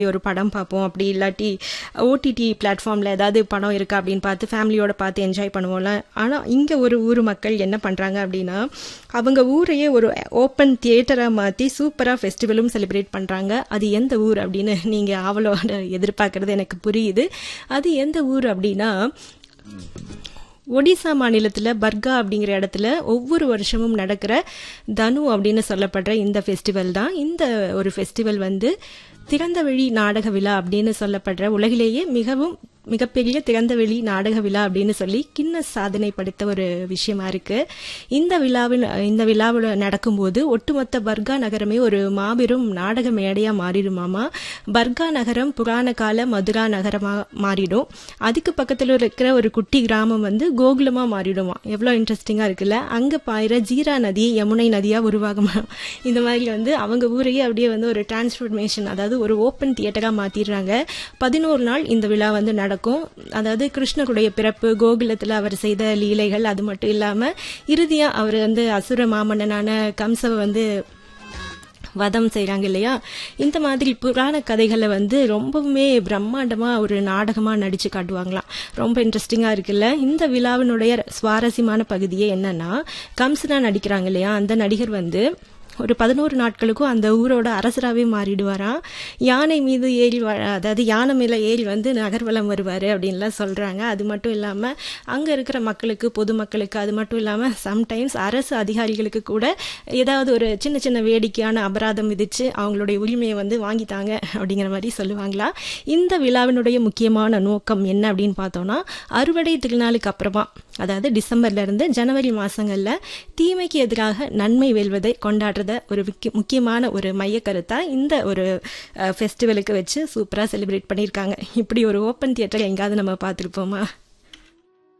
ஒரு படம் பார்ப்போம் அப்படி இல்லாட்டி ஓடிடி பிளாட்ஃபார்மில் ஏதாவது படம் இருக்கா அப்படின்னு பார்த்து ஃபேமிலியோட பார்த்து என்ஜாய் பண்ணுவோம்ல ஆனால் இங்கே ஒரு ஊர் மக்கள் என்ன பண்ணுறாங்க அப்படின்னா அவங்க ஊரையே ஒரு ஓப்பன் தியேட்டராக மாற்றி சூப்பராக ஃபெஸ்டிவலும் செலிப்ரேட் பண்ணுறாங்க அது எந்த ஊர் அப்படின்னு நீங்கள் ஆவலோட எதிர்பார்க்குறது எனக்கு புரியுது அது எந்த ஊர் அப்படின்னா ஒடிசா மாநிலத்தில் பர்கா அப்படிங்கிற இடத்துல ஒவ்வொரு வருஷமும் நடக்கிற தனு அப்படின்னு சொல்லப்படுற இந்த ஃபெஸ்டிவல் தான் இந்த ஒரு ஃபெஸ்டிவல் வந்து திறந்தவெளி நாடக விழா அப்படின்னு சொல்லப்படுற உலகிலேயே மிகவும் மிகப்பெரிய திறந்தவெளி நாடக விழா அப்படின்னு சொல்லி கின்னஸ் சாதனை படைத்த ஒரு விஷயமா இருக்கு இந்த விழாவில் இந்த விழாவில் நடக்கும்போது ஒட்டுமொத்த பர்கா நகரமே ஒரு மாபெரும் நாடக மேடையா மாறிடுமாமா பர்கா நகரம் புராண கால மதுரா நகரமா மாறிடும் அதுக்கு பக்கத்தில் இருக்கிற ஒரு குட்டி கிராமம் வந்து கோகுலமா மாறிடுமா எவ்வளோ இன்ட்ரெஸ்டிங்கா இருக்குல்ல அங்க பாயிர ஜீரா நதி யமுனை நதியா உருவாகுமா இந்த மாதிரி வந்து அவங்க ஊரையே அப்படியே வந்து ஒரு டிரான்ஸ்ஃபர்மேஷன் அதாவது ஒரு ஓப்பன் தியேட்டரா மாத்திடுறாங்க பதினோரு நாள் இந்த விழா வந்து நடக்கும் அதாவது கிருஷ்ணருடைய பிறப்பு கோகுலத்தில் அவர் செய்த லீலைகள் அது மட்டும் இல்லாமல் இறுதியாக அவர் வந்து அசுர மாமன்னனான கம்சவை வந்து வதம் செய்கிறாங்க இல்லையா இந்த மாதிரி புராண கதைகளை வந்து ரொம்பவுமே பிரம்மாண்டமாக ஒரு நாடகமாக நடித்து காட்டுவாங்களாம் ரொம்ப இன்ட்ரெஸ்டிங்காக இருக்குல்ல இந்த விழாவினுடைய சுவாரஸ்யமான பகுதியே என்னன்னா கம்சனா நடிக்கிறாங்க இல்லையா அந்த நடிகர் வந்து ஒரு பதினோரு நாட்களுக்கும் அந்த ஊரோட அரசராகவே மாறிடுவாராம் யானை மீது ஏறி அதாவது யானை மேலே ஏறி வந்து நகர்வலம் வருவார் அப்படின்லாம் சொல்கிறாங்க அது மட்டும் இல்லாமல் அங்கே இருக்கிற மக்களுக்கு பொதுமக்களுக்கு அது மட்டும் இல்லாமல் சம்டைம்ஸ் அரசு அதிகாரிகளுக்கு கூட ஏதாவது ஒரு சின்ன சின்ன வேடிக்கையான அபராதம் விதித்து அவங்களுடைய உரிமையை வந்து வாங்கித்தாங்க அப்படிங்கிற மாதிரி சொல்லுவாங்களா இந்த விழாவினுடைய முக்கியமான நோக்கம் என்ன அப்படின்னு பார்த்தோம்னா அறுவடை திருநாளுக்கு அப்புறமா அதாவது டிசம்பர்ல இருந்து ஜனவரி மாசங்கள்ல தீமைக்கு எதிராக நன்மை வெல்வதை கொண்டாடுறத ஒரு முக்கியமான ஒரு மைய கருத்தா இந்த ஒரு ஃபெஸ்டிவலுக்கு வச்சு சூப்பரா செலிப்ரேட் பண்ணியிருக்காங்க இப்படி ஒரு ஓப்பன் தியேட்டர் எங்காவது நம்ம பார்த்துருப்போமா